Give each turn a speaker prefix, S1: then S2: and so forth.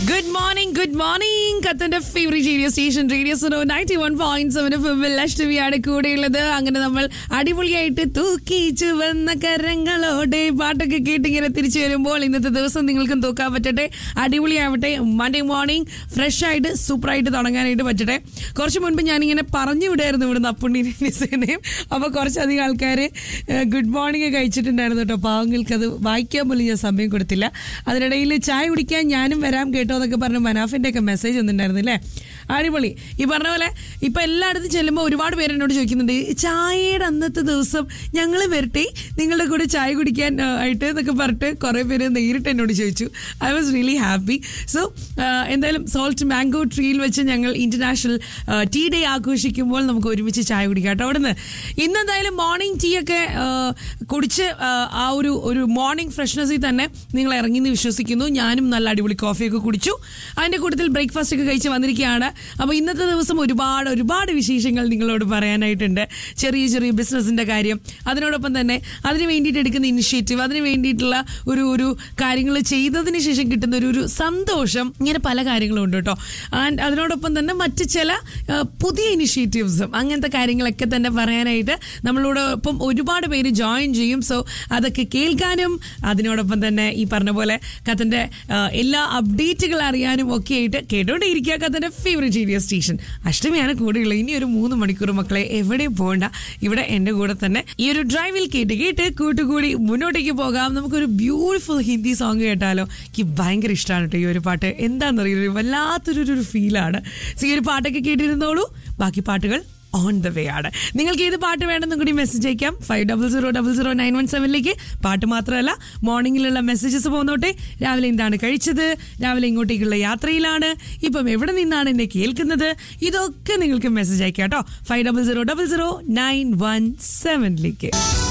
S1: good morning good morning കത്തന്റെ favourite radio station radio so ninety one point seven ഫിമിൽ അഷ്ടമിയാണ് കൂടെയുള്ളത് അങ്ങനെ നമ്മൾ അടിപൊളിയായിട്ട് തൂക്കിച്ചു വന്ന കരങ്ങളോടെ പാട്ടൊക്കെ കേട്ട് ഇങ്ങനെ തിരിച്ചു വരുമ്പോൾ ഇന്നത്തെ ദിവസം നിങ്ങൾക്കും തൂക്കാൻ പറ്റട്ടെ അടിപൊളിയാവട്ടെ മൺഡേ മോർണിംഗ് ഫ്രഷ് ആയിട്ട് സൂപ്പറായിട്ട് തുടങ്ങാനായിട്ട് പറ്റട്ടെ കുറച്ച് മുൻപ് ഞാനിങ്ങനെ പറഞ്ഞു വിടായിരുന്നു ഇവിടുന്ന് അപ്പുണ്ണിനെയും നിസേനയും അപ്പോൾ കുറച്ചധികം ആൾക്കാർ ഗുഡ് മോർണിംഗ് കഴിച്ചിട്ടുണ്ടായിരുന്നു കേട്ടോ പാവങ്ങൾക്ക് അത് വായിക്കാൻ പോലും ഞാൻ സമയം കൊടുത്തില്ല അതിനിടയിൽ ചായ കുടിക്കാൻ ഞാനും വരാം കേട്ടോ എന്നൊക്കെ പറഞ്ഞ് മനാഫിന്റെ ഒക്കെ മെസ്സേജ് വന്നിട്ടുണ്ടായിരുന്നു അല്ലേ അടിപൊളി ഈ പറഞ്ഞ പോലെ ഇപ്പൊ എല്ലായിടത്തും ചെല്ലുമ്പോൾ ഒരുപാട് പേര് എന്നോട് ചോദിക്കുന്നുണ്ട് ചായയുടെ അന്നത്തെ ദിവസം ഞങ്ങൾ വരട്ടെ നിങ്ങളുടെ കൂടെ ചായ കുടിക്കാൻ ആ, ആയിട്ട് എന്നൊക്കെ പറഞ്ഞിട്ട് കുറെ പേര് നേരിട്ട് എന്നോട് ചോദിച്ചു I was really happy so എന്തായാലും സോൾട്ട് മാംഗോ ട്രീയിൽ വെച്ച് ഞങ്ങൾ ഇന്റർനാഷണൽ ടീ ഡേ ആഘോഷിക്കുമ്പോൾ നമുക്ക് ഒരുമിച്ച് ചായ കുടിക്കാം കേട്ടോ അവിടുന്ന് ഇന്ന് എന്തായാലും മോർണിംഗ് ടീ ഒക്കെ ആ, കുടിച്ച് ആ, ആ ഒരു ഒരു മോർണിംഗ് ഫ്രഷ്നെസ്സിൽ തന്നെ നിങ്ങൾ ഇറങ്ങി എന്ന് വിശ്വസിക്കുന്നു ഞാനും നല്ല അടിപൊളി കോഫിയൊക്കെ കുടിച്ചു അതിന്റെ കൂട്ടത്തിൽ ബ്രേക്ക്ഫാസ്റ്റ് ഒക്കെ കഴിച്ച് വന്നിരിക്കുകയാണ് അപ്പോൾ ഇന്നത്തെ ദിവസം ഒരുപാട് ഒരുപാട് വിശേഷങ്ങൾ നിങ്ങളോട് പറയാനായിട്ടുണ്ട് ചെറിയ ചെറിയ ബിസിനസിന്റെ കാര്യം അതിനോടൊപ്പം തന്നെ അതിന് വേണ്ടിയിട്ട് എടുക്കുന്ന ഇനിഷ്യേറ്റീവ് അതിന് വേണ്ടിയിട്ടുള്ള ഒരു ഒരു കാര്യങ്ങൾ ചെയ്തതിന് ശേഷം കിട്ടുന്ന ഒരു ഒരു സന്തോഷം ഇങ്ങനെ പല കാര്യങ്ങളും ഉണ്ട് കേട്ടോ ആൻഡ് അതിനോടൊപ്പം തന്നെ മറ്റ് ചില ആ, പുതിയ ഇനിഷ്യേറ്റീവ്സും അങ്ങനത്തെ കാര്യങ്ങളൊക്കെ തന്നെ പറയാനായിട്ട് നമ്മളോടൊപ്പം ഒരുപാട് പേര് ജോയിൻ ചെയ്യും സോ അതൊക്കെ കേൾക്കാനും അതിനോടൊപ്പം തന്നെ ഈ പറഞ്ഞ പോലെ കഥന്റെ ആ, എല്ലാ അപ്ഡേറ്റുകൾ അറിയാനും ഒക്കെ ആയിട്ട് കേട്ടോണ്ടേയിരിക്കുക കഥന്റെ ഫേവറേറ്റ് റേഡിയോ സ്റ്റേഷൻ അഷ്ടമിയാണ് കൂടെയുള്ളത് ഇനി ഒരു മൂന്ന് മണിക്കൂർ മക്കളെ എവിടെയും പോകണ്ട ഇവിടെ എന്റെ കൂടെ തന്നെ ഈ ഒരു ഡ്രൈവിൽ കേട്ട് കേട്ട് കൂട്ടുകൂടി മുന്നോട്ടേക്ക് പോകാം നമുക്കൊരു ബ്യൂട്ടിഫുൾ ഹിന്ദി സോങ് കേട്ടാലോ എനിക്ക് ഭയങ്കര ഇഷ്ടമാണ് കേട്ടോ ഈ ഒരു പാട്ട് എന്താണെന്നറിയോ വല്ലാത്തൊരു ഒരു ഫീലാണ് സോ ഈ ഒരു പാട്ടൊക്കെ കേട്ടിരുന്നോളൂ ബാക്കി പാട്ടുകൾ ഓൺ ദ വേ ആണ് നിങ്ങൾക്ക് ഏത് പാട്ട് വേണമെന്നും കൂടി മെസ്സേജ് അയക്കാം five double zero double zero nine one സെവനിലേക്ക് പാട്ട് മാത്രമല്ല മോർണിംഗിലുള്ള മെസ്സേജസ് പോന്നോട്ടെ രാവിലെ എന്താണ് കഴിച്ചത് രാവിലെ ഇങ്ങോട്ടേക്കുള്ള യാത്രയിലാണ് ഇപ്പം എവിടെ നിന്നാണ് എന്നെ കേൾക്കുന്നത് ഇതൊക്കെ നിങ്ങൾക്ക് മെസ്സേജ് അയക്കാം കേട്ടോ five double zero double zero nine one സെവനിലേക്ക്